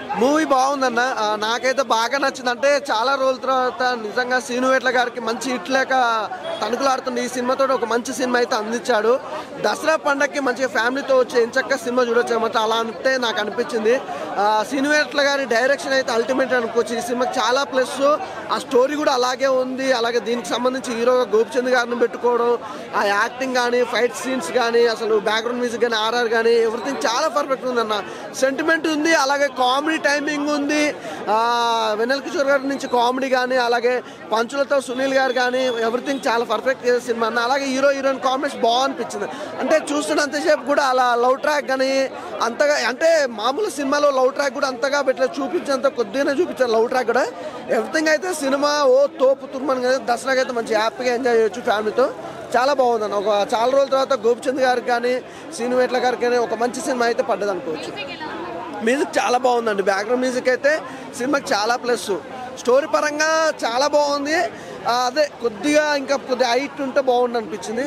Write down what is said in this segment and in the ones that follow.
Movie బాగుందన్న ఆ, నాకైతే బాగా నచ్చింది అంటే చాలా రోజుల తర్వాత నిజంగా సీనువేట్ల గారికి మంచి హిట్ లేక తణుకులాడుతుంది ఈ సినిమాతో ఒక మంచి సినిమా అయితే అందించాడు దసరా పండగకి మంచిగా ఫ్యామిలీతో వచ్చి ఎంచక్క సినిమా చూడొచ్చు అనమాట అలా అంటే నాకు అనిపించింది ఆ, సీనువేట్ల గారి డైరెక్షన్ అయితే అల్టిమేట్ అనుకోవచ్చు ఈ సినిమాకి చాలా ప్లస్ ఆ స్టోరీ కూడా అలాగే ఉంది అలాగే దీనికి సంబంధించి హీరోగా గోపిచంద్ గారిని పెట్టుకోవడం ఆ యాక్టింగ్ కానీ ఫైట్ సీన్స్ కానీ అసలు బ్యాక్గ్రౌండ్ మ్యూజిక్ కానీ ఆర్ఆర్ కానీ ఎవ్రీథింగ్ చాలా పర్ఫెక్ట్ ఉందన్న సెంటిమెంట్ ఉంది అలాగే కామెడీ టైమింగ్ ఉంది ఆ, వెన్నెల కిషోర్ గారి నుంచి కామెడీ కానీ అలాగే పంచులతో సునీల్ గారు కానీ ఎవ్రీథింగ్ చాలా పర్ఫెక్ట్ చేసే సినిమా అన్న అలాగే హీరో హీరోయిన్ కాంబినేషన్ బాగా అనిపించింది అంటే చూస్తున్నంతసేపు కూడా అలా లవ్ ట్రాక్ కానీ అంతగా అంటే మామూలు సినిమాలో లవ్ ట్రాక్ కూడా అంతగా పెట్టలేదు చూపించేంత కొద్దిగానే చూపించారు లవ్ ట్రాక్ కూడా ఎవ్రీథింగ్ అయితే సినిమా ఓ తోపు తుర్మని కదా దసరాకి అయితే మంచి హ్యాపీగా ఎంజాయ్ చేయొచ్చు ఫ్యామిలీతో చాలా బాగుందన్న ఒక చాలా రోజుల తర్వాత గోపిచంద్ గారికి కానీ సీనువేట్ల గారికి కానీ ఒక మంచి సినిమా అయితే పడ్డది అనుకోవచ్చు మ్యూజిక్ చాలా బాగుందండి బ్యాక్గ్రౌండ్ మ్యూజిక్ అయితే సినిమాకి చాలా ప్లస్ స్టోరీ పరంగా చాలా బాగుంది ఆ, అదే కొద్దిగా ఇంకా కొద్దిగా హైట్ ఉంటే బాగుండు అనిపించింది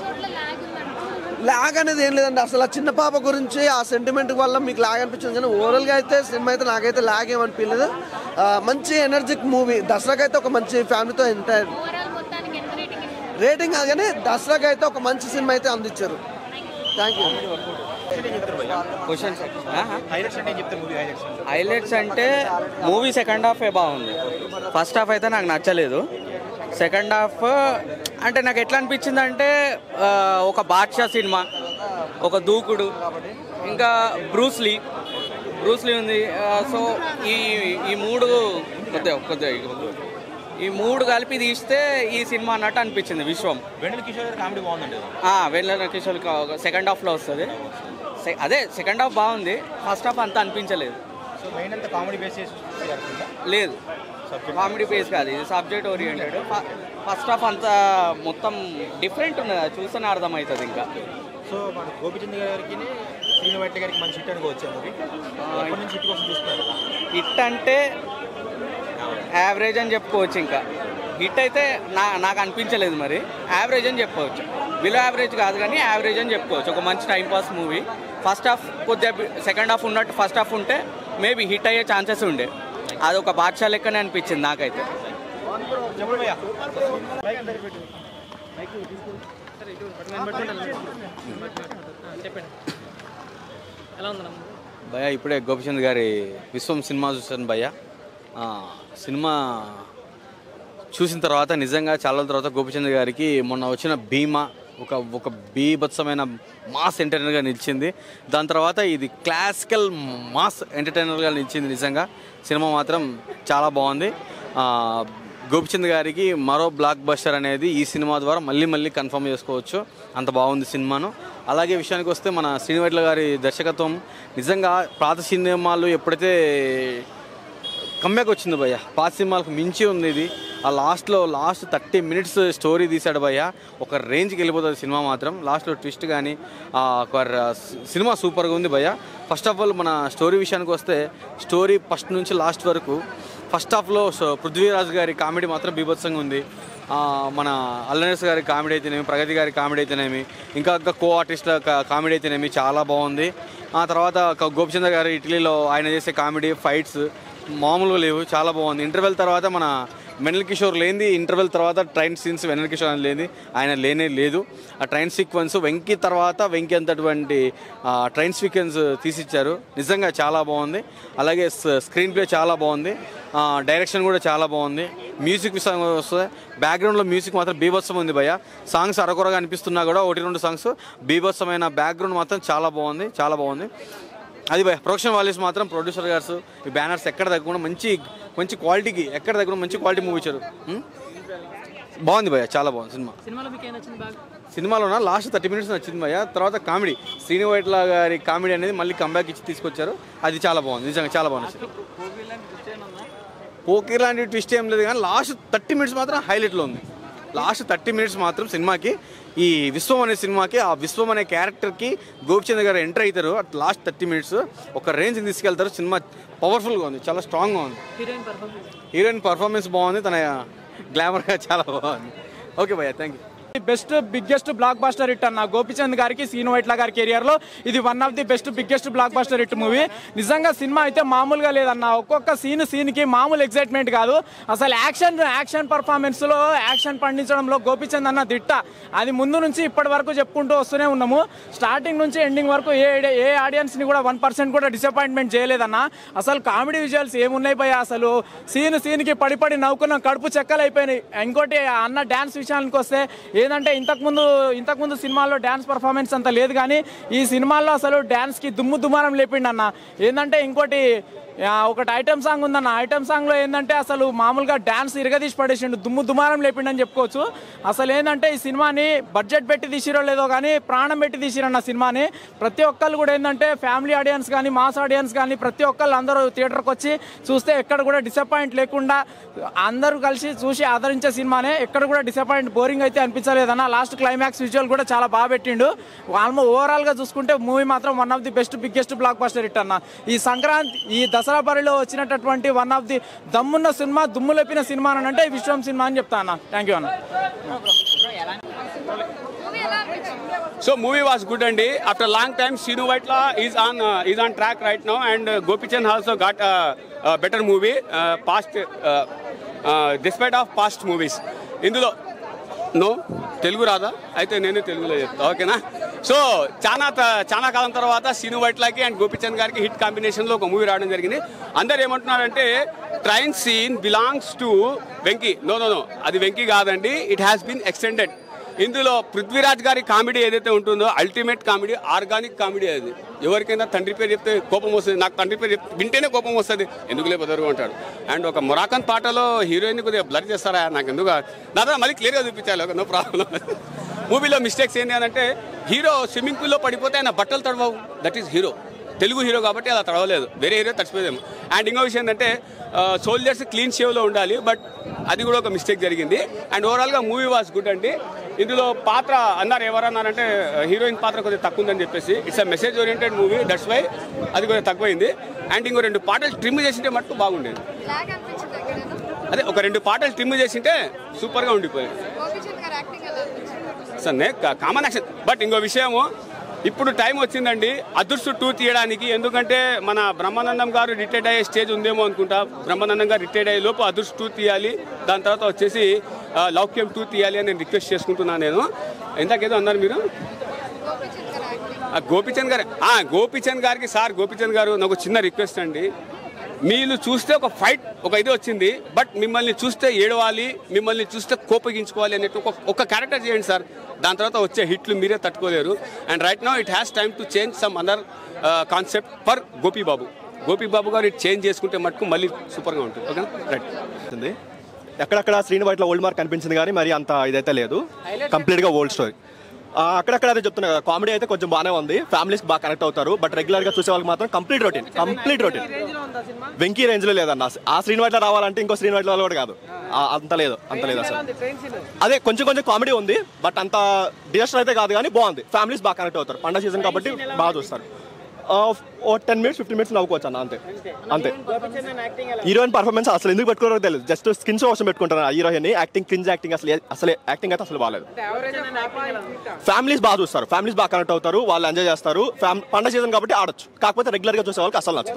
లాగ్ అనేది ఏం లేదండి అసలు ఆ చిన్న పాప గురించి ఆ సెంటిమెంట్ వల్ల మీకు లాగ్ అనిపించింది కానీ ఓవరాల్గా అయితే సినిమా అయితే నాకైతే లాగ్ ఏమనిపించలేదు ఆ, మంచి ఎనర్జిక్ మూవీ దసరాకి అయితే ఒక మంచి ఫ్యామిలీతో ఎంటైర్ రేటింగ్ కాదు కానీ దసరాకి అయితే ఒక మంచి సినిమా అయితే అందించారు థ్యాంక్ యూ క్వశ్చన్స్ హైలైట్స్ అంటే ఏం చెప్తారు మూవీ హైలైట్స్ హైలైట్స్ అంటే మూవీ సెకండ్ హాఫ్ బాగుంది ఫస్ట్ హాఫ్ అయితే నాకు నచ్చలేదు సెకండ్ హాఫ్ అంటే నాకు ఎట్లా అనిపించింది అంటే ఒక బాద్షా సినిమా ఒక దూకుడు ఇంకా బ్రూస్లీ బ్రూస్లీ ఉంది సో ఈ ఈ మూడు కొద్దిగా కొద్దిగా ఈ మూడు కలిపి తీస్తే ఈ సినిమా అన్నట్టు అనిపించింది విశ్వం వెంటనే కిషోర్ గారి కామెడీ బాగుందండి వెళ్ళిన కిషోర్ సెకండ్ హాఫ్లో వస్తుంది సె- అదే సెకండ్ హాఫ్ బాగుంది ఫస్ట్ హాఫ్ అంత అనిపించలేదు సో మెయిన్ అంతా కామెడీ బేస్ చేసి లేదు కామెడీ బేస్ కాదు ఇది సబ్జెక్ట్ ఓరియంటెడ్ ఫస్ట్ హాఫ్ అంతా మొత్తం డిఫరెంట్ ఉన్నది అది చూస్తేనే అర్థమవుతుంది ఇంకా సో మన గోపిచంద్ గారికి శ్రీను వైట్ల గారికి మంచి హిట్ అనుకోవచ్చు మూవీ ఎప్పటి నుంచి హిట్ కోసం చూస్తున్నారు హిట్ అంటే యావరేజ్ అని చెప్పుకోవచ్చు ఇంకా హిట్ అయితే నా నాకు అనిపించలేదు మరి యావరేజ్ అని చెప్పుకోవచ్చు బిలో యావరేజ్ కాదు కానీ యావరేజ్ అని చెప్పుకోవచ్చు ఒక మంచి time pass movie first half కొద్దిగా సెకండ్ హాఫ్ ఉన్నట్టు ఫస్ట్ హాఫ్ ఉంటే మేబీ హిట్ అయ్యే ఛాన్సెస్ ఉండే అది ఒక బాద్షా లెక్కనే అనిపించింది నాకైతే చెప్పండి భయ్యా భయ్య ఇప్పుడే గోపిచంద్ గారి విశ్వం సినిమా చూశాను భయ్య ఆ, సినిమా చూసిన తర్వాత నిజంగా చాలా రోజుల తర్వాత గోపిచంద్ గారికి మొన్న వచ్చిన భీమా ఒక ఒక బీభత్సమైన మాస్ ఎంటర్టైనర్గా నిలిచింది దాని తర్వాత ఇది క్లాసికల్ మాస్ ఎంటర్టైనర్గా నిలిచింది నిజంగా సినిమా మాత్రం చాలా బాగుంది ఆ, గోపిచంద్ గారికి మరో బ్లాక్ బస్టర్ అనేది ఈ సినిమా ద్వారా మళ్ళీ మళ్ళీ కన్ఫర్మ్ చేసుకోవచ్చు అంత బాగుంది సినిమాను అలాగే విషయానికి వస్తే మన శ్రీనివైట్ల గారి దర్శకత్వం నిజంగా పాత సినిమాలు ఎప్పుడైతే కమ్బ్యాక్ వచ్చింది భయ్య పాత సినిమాలకు మించి ఉంది ఇది ఆ లాస్ట్లో లాస్ట్ థర్టీ మినిట్స్ స్టోరీ తీశాడు భయ్య ఒక రేంజ్కి వెళ్ళిపోతుంది సినిమా మాత్రం లాస్ట్లో ట్విస్ట్ కానీ ఆ, ఒక ర- సినిమా సూపర్గా ఉంది భయ్య ఫస్ట్ ఆఫ్ ఆల్ మన స్టోరీ విషయానికి వస్తే స్టోరీ ఫస్ట్ నుంచి లాస్ట్ వరకు ఫస్ట్ హాఫ్లో సో- పృథ్వీరాజ్ గారి కామెడీ మాత్రం బీభత్సంగా ఉంది ఆ, మన అల్లనేస్ గారి కామెడీ అయితేనేమి ప్రగతి గారి కామెడీ అయితేనేమి ఇంకా ఇంకా కో ఆర్టిస్ట్ల కా- కామెడీ అయితేనేమి చాలా బాగుంది ఆ తర్వాత క- గోపిచంద్ర గారి ఇటలీలో ఆయన చేసే కామెడీ ఫైట్స్ మామూలుగా లేవు చాలా బాగుంది ఇంటర్వెల్ తర్వాత మన వెనల్ కిషోర్ లేనిది ఇంటర్వెల్ తర్వాత ట్రైన్ సీన్స్ వెనల్ కిషోర్ అని లేనిది ఆయన లేనే లేదు ఆ ట్రైన్ సీక్వెన్స్ వెంకీ తర్వాత వెంకీ అంతటువంటి ఆ, ట్రైన్ సీక్వెన్స్ తీసిచ్చారు నిజంగా చాలా బాగుంది అలాగే స- స్క్రీన్ ప్లే చాలా బాగుంది ఆ, డైరెక్షన్ కూడా చాలా బాగుంది మ్యూజిక్ విషయం వస్తే బ్యాక్గ్రౌండ్లో మ్యూజిక్ మాత్రం బీభత్సం ఉంది భయ్య సాంగ్స్ అరకొరగా అనిపిస్తున్నా కూడా ఒకటి రెండు సాంగ్స్ బీభత్సమైన బ్యాక్గ్రౌండ్ మాత్రం చాలా బాగుంది చాలా బాగుంది అది భయ ప్రొడక్షన్ వాల్యూస్ మాత్రం ప్రొడ్యూసర్ గారు ఈ బ్యానర్స్ ఎక్కడ తగ్గకుండా మంచి మంచి క్వాలిటీకి ఎక్కడ తగ్గకుండా మంచి క్వాలిటీ మూవీ ఇచ్చారు ఉం? బాగుంది భయ్య చాలా బాగుంది సినిమా సినిమాలో మీకు ఏం నచ్చింది బాగా సినిమాలోన లాస్ట్ థర్టీ మినిట్స్ నచ్చింది భయ్య తర్వాత కామెడీ శ్రీను వైట్ల గారి కామెడీ అనేది మళ్ళీ కంబ్యాక్ ఇచ్చి తీసుకొచ్చారు అది చాలా బాగుంది నిజంగా చాలా బాగుంది పోకీ లాంటి ట్విస్ట్ ఏం లేదు కానీ లాస్ట్ థర్టీ మినిట్స్ మాత్రం హైలైట్లో ఉంది లాస్ట్ థర్టీ మినిట్స్ మాత్రం సినిమాకి ఈ విశ్వం అనే సినిమాకి ఆ విశ్వం అనే క్యారెక్టర్కి గోపిచంద్ గారు ఎంటర్ అవుతారు అట్ లాస్ట్ థర్టీ మినిట్స్ ఒక రేంజ్కి తీసుకెళ్తారు సినిమా పవర్ఫుల్గా ఉంది చాలా స్ట్రాంగ్గా ఉంది హీరోయిన్ పర్ఫార్మెన్స్ హీరోయిన్ పర్ఫార్మెన్స్ బాగుంది తన గ్లామర్గా చాలా బాగుంది ఓకే భయ్య thank you best biggest blockbuster hit అన్న గోపిచంద్ గారికి సీను వైట్ల గారి కెరియర్ లో ఇది one of the best biggest blockbuster hit movie నిజంగా సినిమా అయితే మామూలుగా లేదన్న ఒక్కొక్క సీన్ సీన్ కి మామూలు ఎక్సైట్మెంట్ కాదు అసలు యాక్షన్ యాక్షన్ పర్ఫార్మెన్స్ లో యాక్షన్ పండించడంలో గోపిచంద్ అన్న దిట్ట అది ముందు నుంచి ఇప్పటి వరకు చెప్పుకుంటూ వస్తూనే ఉన్నాము స్టార్టింగ్ నుంచి ఎండింగ్ వరకు ఏ ఏ ఆడియన్స్ ని కూడా వన్ పర్సెంట్ కూడా డిసప్పాయింట్మెంట్ చేయలేదన్న అసలు కామెడీ విజువల్స్ ఏమున్నాయి పోయా అసలు సీన్ సీన్ కి పడి పడి నవ్వుకున్నాం కడుపు చెక్కలు అయిపోయినాయి ఇంకోటి అన్న డ్యాన్స్ విషయానికి వస్తే ఏంటంటే ఇంతకుముందు ఇంతకుముందు సినిమాల్లో డ్యాన్స్ పర్ఫార్మెన్స్ అంత లేదు కానీ ఈ సినిమాల్లో అసలు డ్యాన్స్ కి దుమ్ము దుమారం లేపిండి అన్న ఏంటంటే ఇంకోటి ఆ, ఒకటి ఐటమ్ సాంగ్ ఉందన్న ఐటమ్ సాంగ్ లో ఏంటంటే అసలు మామూలుగా డాన్స్ ఇరగదీసి పడేసిండు దుమ్ము దుమారం లేపిండని చెప్పుకోవచ్చు అసలు ఏంటంటే ఈ సినిమాని బడ్జెట్ పెట్టి తీసిరో లేదో కానీ ప్రాణం పెట్టి తీసిరన్న సినిమాని ప్రతి ఒక్కళ్ళు కూడా ఏంటంటే ఫ్యామిలీ ఆడియన్స్ కానీ మాస్ ఆడియన్స్ కానీ ప్రతి ఒక్కళ్ళు అందరూ థియేటర్కి వచ్చి చూస్తే ఎక్కడ కూడా డిసప్పాయింట్ లేకుండా అందరూ కలిసి చూసి ఆదరించే సినిమానే ఎక్కడ కూడా డిసప్పాయింట్ బోరింగ్ అయితే అనిపించలేదన్న లాస్ట్ క్లైమాక్స్ విజువల్ కూడా చాలా బాగా పెట్టిండు ఆల్మో ఓవరాల్ గా చూసుకుంటే మూవీ మాత్రం one of the best biggest blockbuster hit అన్న ఈ సంక్రాంతి ఈ దసరా బరిలో వచ్చినటువంటి వన్ ఆఫ్ ది దమ్మున్న సినిమా దుమ్ము లేపిన సినిమా అని అంటే ఈ విశ్వం సినిమా అని చెప్తా అన్న థ్యాంక్ యూ అన్న So movie was good అండి after long time Sinu Vaitla is on uh, is on track right now and uh, Gopichand also got a, a better movie uh, past uh, uh, despite of past movies ఇందులో no Telugu రాదా అయితే నేను తెలుగులో చెప్తా ఓకేనా so చాలా త- చాలా కాలం తర్వాత సీను వైట్లాకి అండ్ గోపిచంద్ గారికి హిట్ కాంబినేషన్లో ఒక మూవీ రావడం జరిగింది అందరు ఏమంటున్నారంటే train scene belongs to Venky no no no అది వెంకీ కాదండి ఇట్ హ్యాస్ బీన్ ఎక్స్టెండెడ్ ఇందులో పృథ్వీరాజ్ గారి కామెడీ ఏదైతే ఉంటుందో అల్టిమేట్ కామెడీ ఆర్గానిక్ కామెడీ అది ఎవరికైనా తండ్రి పేరు చెప్తే కోపం వస్తుంది నాకు తండ్రి పేరు చెప్తే వింటేనే కోపం వస్తుంది ఎందుకు లేకపోతారు అంటాడు అండ్ ఒక మొరాకన్ పాటలో హీరోయిన్ కొద్దిగా బ్లర్ చేస్తారా నాకు ఎందుకు దాదా మళ్ళీ క్లియర్గా చూపించాలి నో ప్రాబ్లం మూవీలో మిస్టేక్స్ ఏంటి అని అంటే హీరో స్విమ్మింగ్ పూల్లో పడిపోతే ఆయన బట్టలు తడవవు that is hero Telugu hero కాబట్టి అలా తడవలేదు వేరే హీరో తడిచిపోయేదేమో అండ్ ఇంకో విషయం ఏంటంటే సోల్జర్స్ క్లీన్ షేవ్లో ఉండాలి బట్ అది కూడా ఒక మిస్టేక్ జరిగింది అండ్ ఓవరాల్గా మూవీ వాస్ గుడ్ అండి ఇందులో పాత్ర అన్నారు ఎవరన్నారంటే హీరోయిన్ పాత్ర కొద్దిగా తక్కువ ఉందని చెప్పేసి it's a message oriented movie that's why అది కొద్దిగా తక్కువైంది అండ్ ఇంకో రెండు పాటలు ట్రిమ్ చేసింటే మటుకు బాగుండేది లాగ్ అనిపించింది ఎక్కడైనా అదే ఒక రెండు పాటలు ట్రిమ్ చేసింటే సూపర్గా ఉండిపోయింది గోపిచంద్ గారు యాక్టింగ్ ఎలా అనిపించింది సరే కామన్ యాక్షన్ బట్ ఇంకో విషయము ఇప్పుడు టైం వచ్చిందండి అదృష్టు టూ తీయడానికి ఎందుకంటే మన బ్రహ్మానందం గారు రిటైర్డ్ అయ్యే స్టేజ్ ఉందేమో అనుకుంటా బ్రహ్మానందం గారు రిటైర్డ్ అయ్యే లోపు అదృష్టు టూ తీయాలి దాని తర్వాత వచ్చేసి ఆ, లౌక్యం టూ తీయాలి అని నేను రిక్వెస్ట్ చేసుకుంటున్నాను నేను ఇంతకేదో అన్నారు మీరు గోపిచంద్ గారు యాక్టింగ్ ఆ గోపిచంద్ గారు ఆ, గోపిచంద్ గారికి సార్ గోపిచంద్ గారు నాకు చిన్న రిక్వెస్ట్ అండి మీరు చూస్తే ఒక ఫైట్ ఒక ఇది వచ్చింది బట్ మిమ్మల్ని చూస్తే ఏడవాలి మిమ్మల్ని చూస్తే కోపగించుకోవాలి అనేట్టు ఒక ఒక క్యారెక్టర్ చేయండి సార్ దాని తర్వాత వచ్చే హిట్లు మీరే తట్టుకోలేరు and right now it has time to change some other concept for Gopi Babu Gopi Babu గారు ఇటు చేంజ్ చేసుకుంటే మటుకు మళ్ళీ సూపర్గా ఉంటుంది ఓకేనా రైట్ ఉంది ఎక్కడక్కడ శ్రీను వైట్ల ఓల్డ్ మార్క్ కనిపించింది కానీ మరి అంత ఇదైతే లేదు కంప్లీట్ గా ఓల్డ్ స్టోరీ అక్కడక్కడ అదే చెప్తున్నా కామెడీ అయితే కొంచెం బాగానే ఉంది ఫ్యామిలీస్ బాగా కనెక్ట్ అవుతారు బట్ రెగ్యులర్ గా చూసే వాళ్ళకి మాత్రం complete routine complete routine Venky range లో లేదన్న ఆ శ్రీను వైట్ల రావాలంటే ఇంకో శ్రీను వైట్ల వాళ్ళు కూడా కాదు ఆ, అంత లేదు అంత లేదు అసలు అదే కొంచెం కొంచెం కామెడీ ఉంది బట్ అంత డిజాస్టర్ అయితే కాదు కానీ బాగుంది ఫ్యామిలీస్ బాగా కనెక్ట్ అవుతారు పండగ సీజన్ కాబట్టి బాగా చూస్తారు ఆ, ఓ టెన్ మినిట్స్ ఫిఫ్టీన్ మినిట్స్ నవ్వుకోవచ్చు అన్న అంతే అంతే హీరోయిన్ పర్ఫార్మెన్స్ అసలు ఎందుకు పెట్టుకోరో తెలియదు జస్ట్ స్కిన్స్ కోసం పెట్టుకుంటారు ఆ హీరోయిన్ యాక్టింగ్ క్రింజ్ యాక్టింగ్ అసలు అసలు యాక్టింగ్ అయితే అసలు బాగాలేదు ఫ్యామిలీస్ బాగా చూస్తారు ఫ్యామిలీస్ బాగా కనెక్ట్ అవుతారు వాళ్ళు ఎంజాయ్ చేస్తారు ఫ్యామ్ పండగ సీజన్ కాబట్టి ఆడొచ్చు కాకపోతే రెగ్యులర్ గా చూసే వాళ్ళకి అసలు నచ్చదు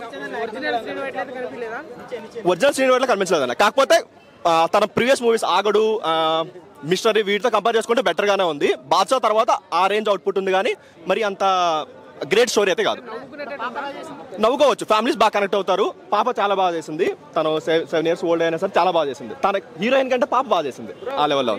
ఒరిజినల్ శ్రీను వైట్ల కనిపించలేదు అన్న కాకపోతే ఆ, తన ప్రీవియస్ మూవీస్ ఆగడు మిస్టరీ వీటితో కంపేర్ చేసుకుంటే బెటర్ గానే ఉంది బాద్షా తర్వాత ఆ రేంజ్ అవుట్పుట్ ఉంది కానీ మరి అంత గ్రేట్ స్టోరీ అయితే కాదు నవ్వుకోవచ్చు ఫ్యామిలీస్ బాగా కనెక్ట్ అవుతారు పాప చాలా బాగా చేసింది తను సెవెన్ ఇయర్స్ ఓల్డ్ అయినా సరే చాలా బాగా చేసింది తన హీరోయిన్ కంటే పాప బాగా చేసింది ఆ లెవెల్లో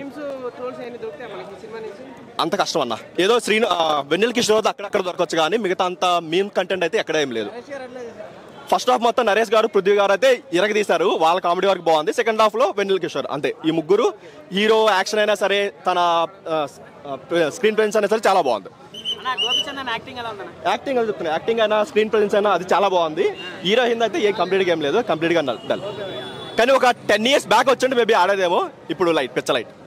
అంత కష్టం అన్న ఏదో శ్రీను ఆ, వెన్నెల కిషోర్ అక్కడక్కడ దొరకవచ్చు కానీ మిగతా అంత మీమ్ కంటెంట్ అయితే ఎక్కడ ఏం లేదు ఫస్ట్ హాఫ్ మొత్తం నరేష్ గారు పృథ్వీ గారు అయితే ఇరగదీశారు వాళ్ళ కామెడీ వరకు బాగుంది సెకండ్ హాఫ్ లో వెన్నెల కిషోర్ అంతే ఈ ముగ్గురు హీరో యాక్షన్ అయినా సరే తన స్క్రీన్ ప్రెజెన్స్ అయినా సరే చాలా బాగుంది యాక్టింగ్ అని చెప్తున్నా యాక్టింగ్ అయినా స్క్రీన్ ప్రెజెన్స్ అయినా అది చాలా బాగుంది హీరో హింద్ అయితే ఏ కంప్లీట్ గా ఏం లేదు కంప్లీట్ గా డల్ కానీ ఒక టెన్ ఇయర్స్ బ్యాక్ వచ్చింటే మేబీ ఆడేదేమో ఇప్పుడు లైట్ పిచ్చ లైట్